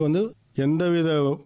வந்து எந்தவித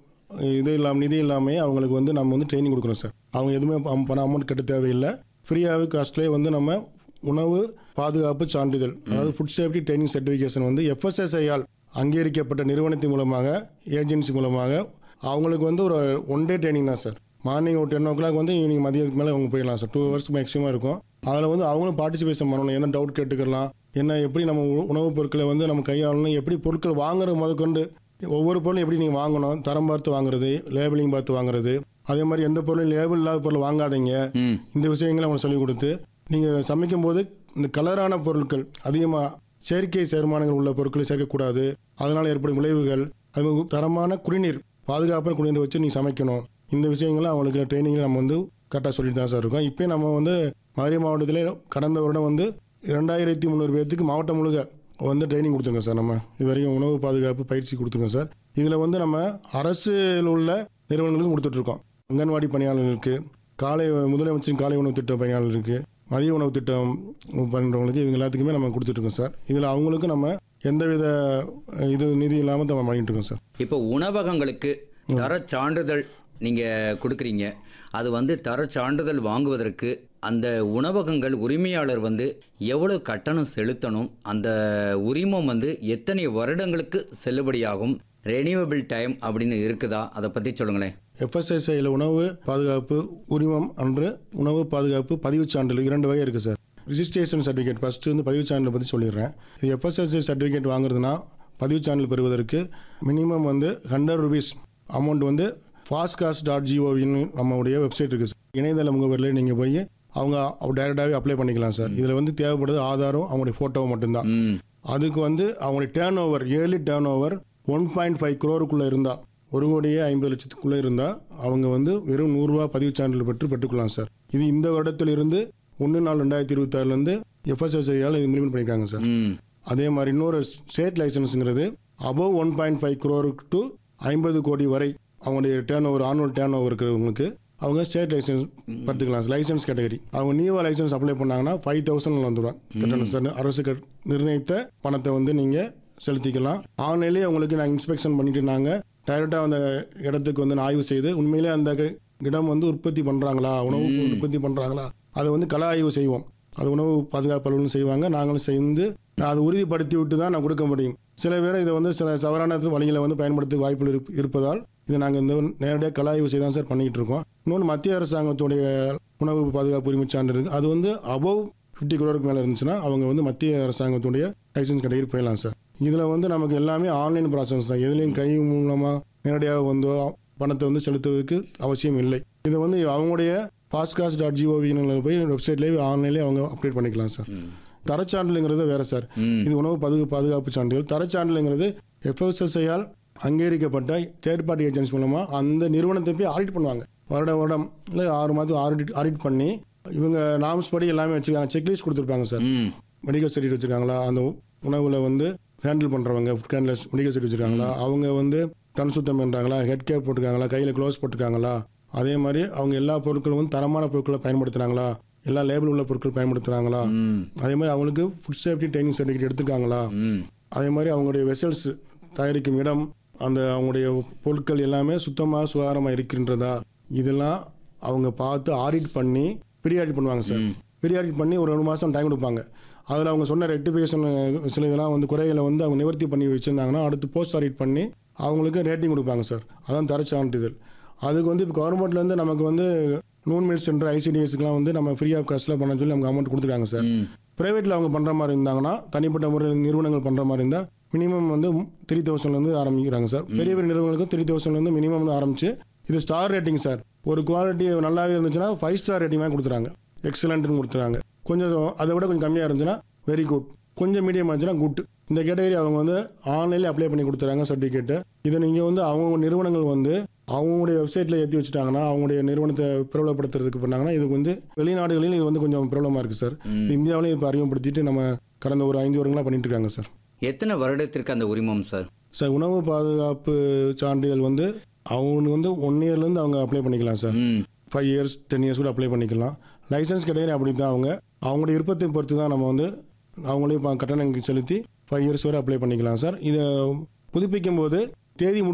இது இல்லாமல் நிதி இல்லாமல் அவங்களுக்கு வந்து நம்ம வந்து ட்ரைனிங் கொடுக்கணும் சார் அவங்க எதுவுமே பணம் பணம் அமௌண்ட் கட்ட தேவையில்லை ஃப்ரீயாகவே காஸ்ட்லேயே வந்து நம்ம உணவு பாதுகாப்பு சான்றிதழ் அதாவது ஃபுட் சேஃப்டி ட்ரைனிங் சர்டிஃபிகேஷன் வந்து எஃப்எஸ்எஸ்ஐயால் அங்கீகரிக்கப்பட்ட நிறுவனத்தின் மூலமாக ஏஜென்சி மூலமாக அவங்களுக்கு வந்து ஒரு ஒன் டே ட்ரைனிங் தான் சார் மார்னிங் ஒரு டென் ஓ கிளாக் வந்து ஈவினிங் மதியத்துக்கு மேலே அவங்க போயிடலாம் சார் டூ ஹவர்ஸ் மேக்ஸிமம் இருக்கும் அதில் வந்து அவங்களும் பார்ட்டிசிபேஷன் பண்ணணும் என்ன டவுட் கேட்டுக்கலாம் என்ன எப்படி நம்ம உ- உணவுப் பொருட்களை வந்து நம்ம கையாளணும் எப்படி பொருட்கள் வாங்குறது முதற்கொண்டு ஒவ்வொரு பொருளும் எப்படி நீங்கள் வாங்கணும் தரம் பார்த்து வாங்குறது லேபிளிங் பார்த்து வாங்குறது அதே மாதிரி எந்த பொருளும் லேபிள் இல்லாத பொருள் வாங்காதீங்க ம் இந்த விஷயங்களை அவங்க சொல்லிக் கொடுத்து நீங்கள் சமைக்கும் போது இந்த கலரான பொருட்கள் அதிகமாக செயற்கை சேர்மானங்கள் உள்ள பொருட்களை சேர்க்கக்கூடாது அதனால் ஏற்படும் விளைவுகள் அது மாதிரி தரமான குடிநீர் பாதுகாப்பான குடிநீர் வச்சு நீ சமைக்கணும் இந்த விஷயங்களை அவங்களுக்கு ட்ரைனிங்கில் நம்ம வந்து கரெக்டாக சொல்லிட்டு தான் சார் இருக்கோம் இப்போ நம்ம வந்து மதுரை மாவட்டத்தில் கடந்த வருடம் வந்து ரெண்டாயிரத்தி முந்நூறு பேர்த்துக்கு மாவட்டம் முழுக்க வந்து ட்ரைனிங் கொடுத்துருங்க சார் நம்ம இது வரைக்கும் உணவு பாதுகாப்பு பயிற்சி கொடுத்துருங்க சார் இதில் வந்து நம்ம அரசில் உள்ள நிறுவனங்களுக்கும் கொடுத்துட்ருக்கோம் அங்கன்வாடி பணியாளர்களுக்கு காலை முதலமைச்சரின் காலை உணவு திட்ட பணியாளர்களுக்கு மதிய உணவு திட்டம் பண்ணுறவங்களுக்கு இவங்க எல்லாத்துக்குமே நம்ம கொடுத்துட்ருக்கோம் சார் இதில் அவங்களுக்கும் நம்ம எந்தவித அஹ், இது நிதி இல்லாமல் நம்ம பண்ணிட்டு இருக்கோம் சார் இப்போ உணவகங்களுக்கு தரச் சான்றிதழ் நீங்கள் கொடுக்குறீங்க அது வந்து தரச் சான்றிதழ் வாங்குவதற்கு அந்த உணவகங்கள் உரிமையாளர் வந்து எவ்வளவு கட்டணம் செலுத்தணும் அந்த உரிமம் வந்து எத்தனை வருடங்களுக்கு செல்லுபடியாகும் ரெனியூவபிள் டைம் அப்படின்னு இருக்குதா அதை பற்றி சொல்லுங்களேன் எஃப்எஸ்எஸ்ஐயில் உணவு பாதுகாப்பு உரிமம் அன்று உணவு பாதுகாப்பு பதிவுச் சான்றிதழ் இரண்டு வகை இருக்குது சார் ரிஜிஸ்ட்ரேஷன் சர்டிஃபிகேட் ஃபஸ்ட்டு வந்து பதிவுச் சான்றிதழ் பற்றி சொல்லிடுறேன் இது எஃப்எஸ்எஸ்ஐ சர்டிஃபிகேட் வாங்குறதுனா பதிவுச் சான்றிதழ் பெறுவதற்கு மினிமம் வந்து ஹண்ட்ரட் ருபீஸ் அமௌண்ட் வந்து ஃபாஸ்ட்காஸ்ட் டாட் ஜிஓவின்னு நம்மளுடைய வெப்சைட் இருக்குது சார் இணையதள முகவரில் நீங்கள் போய் அவங்க டைரெக்டாகவே அப்ளை பண்ணிக்கலாம் சார் இதில் வந்து தேவைப்படுறது ஆதாரம் அவங்களுடைய ஃபோட்டோவும் மட்டும்தான் ம் அதுக்கு வந்து அவங்களுடைய turn over yearly turn over one point five குரோருக்குள்ளே இருந்தால் ஒரு கோடியே ஐம்பது லட்சத்துக்குள்ளே இருந்தால் அவங்க வந்து வெறும் நூறுரூவா பதிவுச் சான்றிதழ் பெற்று பெற்றுக்கலாம் சார் இது இந்த வருடத்திலிருந்து ஒன்று நாள் ரெண்டாயிரத்தி இருபத்தாறுலேருந்து எஃப்எஸ்எஸ்ஐயால் இம்ப்ளிமெண்ட் பண்ணியிருக்காங்க சார் ம் அதே மாதிரி இன்னொரு ஸ்டேட் லைசன்ஸுங்கிறது above one point five crore to ஐம்பது கோடி வரை அவங்களுடைய turn over annual turn over இருக்கிறவங்களுக்கு அவங்க ஸ்டேட் லைசன்ஸ் பத்துக்கலாம் லைசன்ஸ் கேட்டகரி அவங்க நியூவா லைசன்ஸ் அப்ளை பண்ணாங்கன்னா ஃபைவ் தௌசண்ட் வந்துடும் கட்டணம் சார் அரசு கட்- நிர்ணயித்த பணத்தை வந்து நீங்கள் செலுத்திக்கலாம் ஆன்லைன்லேயே உங்களுக்கு நாங்கள் இன்ஸ்பெக்ஷன் பண்ணிட்டு நாங்கள் டைரெக்டாக அந்த இடத்துக்கு வந்து நான் ஆய்வு செய்து உண்மையிலே அந்த க- இடம் வந்து உற்பத்தி பண்ணுறாங்களா உணவு பொருள் உற்பத்தி பண்ணுறாங்களா அதை வந்து கள ஆய்வு செய்வோம் அது உணவு பாதுகாப்பு அலுவலகம் செய்வாங்க நாங்களும் சேர்ந்து அதை உறுதிப்படுத்தி விட்டு தான் நான் கொடுக்க முடியும் சில பேர் இதை வந்து சில தவறான வழிகளை வந்து பயன்படுத்த வாய்ப்புகள் இருப்- இருப்பதால் இதை நாங்கள் இந்த நேரடியாக கலாய்வு செய்து தான் சார் பண்ணிக்கிட்டு இருக்கோம் இன்னொன்று மத்திய அரசாங்கத்துடைய உணவு பாதுகாப்பு உரிமை சான்று இருக்கு அது வந்து அபவ் ஃபிஃப்டி குரோருக்கு மேலே இருந்துச்சுன்னா அவங்க வந்து மத்திய அரசாங்கத்துடைய லைசன்ஸ் கேட்டகரி போயிடலாம் சார் இதில் வந்து நமக்கு எல்லாமே ஆன்லைன் ப்ராசஸ் தான் எதுலேயும் கை மூலமாக நேரடியாக வந்து பணத்தை வந்து செலுத்துவதற்கு அவசியம் இல்லை இதை வந்து அவங்களுடைய பாஸ்காஸ்ட் டாட் ஜிஓவின்னு போய் வெப்சைட்லேயே ஆன்லைன்லேயே அவங்க அப்டேட் பண்ணிக்கலாம் சார் தரச்சான்றிதழ்ங்கிறது வேற சார் ம். இது உணவு பாதுகா பாதுகாப்பு சான்றிதழ் தரச்சான்றிதழ்ங்கிறது எஃப்எஸ்எஸ்ஐயால் அங்கீகரிக்கப்பட்ட தேர்ட் பார்ட்டி ஏஜென்சி மூலமாக அந்த நிறுவனத்தை போய் ஆடிட் பண்ணுவாங்க வருடம் வருடம் இல்லை ஆறு மாதம் ஆடிட் ஆடிட் பண்ணி இவங்க நாம்ஸ் படி எல்லாமே வச்சுருக்காங்க செக்லிஸ்ட் கொடுத்துருப்பாங்க சார் ம் மெடிக்கல் சர்டிஃபிகேட் வச்சுருக்காங்களா அந்த உணவில் வந்து ஹேண்டில் பண்ணுறவங்க ஃபுட் ஹேண்ட்லர்ஸ் மெடிக்கல் சர்டிஃபிகேட் வச்சுருக்காங்களா அவங்க வந்து கண் சுத்தம் பண்ணுறாங்களா ஹெட் கேர் போட்டிருக்காங்களா கையில் க்ளோஸ் போட்டிருக்காங்களா அதே மாதிரி அவங்க எல்லா பொருட்களும் வந்து தரமான பொருட்களை பயன்படுத்துகிறாங்களா எல்லா லேபிள் உள்ள பொருட்கள் பயன்படுத்துகிறாங்களா ம் அதே மாதிரி அவங்களுக்கு ஃபுட் சேஃப்டி ட்ரைனிங் சர்டிஃபிகேட் எடுத்துருக்காங்களா ம் அதே மாதிரி அவங்களுடைய வெசல்ஸ் தயாரிக்கும் இடம் அந்த அவங்களுடைய பொருட்கள் எல்லாமே சுத்தமாக சுகாதாரமாக இருக்கின்றதா இதெல்லாம் அவங்க பார்த்து ஆடிட் பண்ணி ப்ரீ ஆடிட் பண்ணுவாங்க சார் ப்ரீ ஆடிட் பண்ணி ஒரு ரெண்டு மாதம் டைம் கொடுப்பாங்க அதில் அவங்க சொன்ன ரெக்டிஃபிகேஷன் சில இதெல்லாம் வந்து குறைகளை வந்து அவங்க நிவர்த்தி பண்ணி வச்சுருந்தாங்கன்னா அடுத்து போஸ்ட் ஆடிட் பண்ணி அவங்களுக்கு ரேட்டிங் கொடுப்பாங்க சார் அதான் தர சான்றிதழ் அதுக்கு வந்து இப்போ கவர்மெண்ட்லேருந்து நமக்கு வந்து நூன் மில் சென்டர் ஐசிடிஎஸ்க்குலாம் வந்து நம்ம ஃப்ரீ ஆஃப் காஸ்ட்டில் பண்ண சொல்லி நமக்கு அமௌண்ட் கொடுத்துருக்காங்க சார் ம் ப்ரைவேட்டில் அவங்க பண்ணுற மாதிரி இருந்தாங்கன்னா தனிப்பட்ட முறையில் நிறுவனங்கள் பண்ணுற மாதிரி இருந்தால் மினிமம் வந்து த்ரீ தௌசண்ட்லேருந்து ஆரம்பிக்கிறாங்க சார் பெரிய பெரிய நிறுவனங்களுக்கு த்ரீ தௌசண்ட்லேருந்து மினிமம் வந்து ஆரம்பிச்சு இது ஸ்டார் ரேட்டிங் சார் ஒரு குவாலிட்டி நல்லாவே இருந்துச்சுன்னா ஃபைவ் ஸ்டார் ரேட்டிங் மாதிரி கொடுத்துறாங்க எக்ஸலண்ட்னு கொடுத்துறாங்க கொஞ்சம் அதை விட கொஞ்சம் கம்மியாக இருந்துச்சுன்னா வெரி குட் கொஞ்சம் மீடியம் ஆச்சுன்னா குட் இந்த கேட்டகரி அவங்க வந்து ஆன்லைன்லேயே அப்ளை பண்ணி கொடுத்துறாங்க சர்டிஃபிகேட்டு இதை நீங்கள் வந்து அவங்க நிறுவனங்கள் வந்து அவங்களுடைய வெப்சைட்டில் ஏற்றி வச்சுட்டாங்கன்னா அவங்களுடைய நிறுவனத்தை பிரபலப்படுத்துறதுக்கு பண்ணாங்கன்னா இது வந்து வெளிநாடுகளில் இது வந்து கொஞ்சம் பிரபலமாக இருக்குது சார் இந்தியாவிலையும் இப்போ அறிமுகப்படுத்திட்டு நம்ம கடந்த ஒரு ஐந்து வருடங்களாக பண்ணிட்டு இருக்காங்க சார் எத்தனை வருடத்திற்கு அந்த உரிமம் சார் சார் உணவு பாதுகாப்பு சான்றிதழ் வந்து அவங்க வந்து ஒன் இயர்லேருந்து அவங்க அப்ளை பண்ணிக்கலாம் சார் ம் ஃபைவ் இயர்ஸ் டென் இயர்ஸ் கூட அப்ளை பண்ணிக்கலாம் லைசன்ஸ் கிடையாது அப்படி தான் அவங்க அவங்களுடைய விருப்பத்தை பொறுத்து தான் நம்ம வந்து அவங்களே இப்போ கட்டணம் செலுத்தி ஃபைவ் இயர்ஸ் வரை அப்ளை பண்ணிக்கலாம் சார் இதை புதுப்பிக்கும் போது தேதி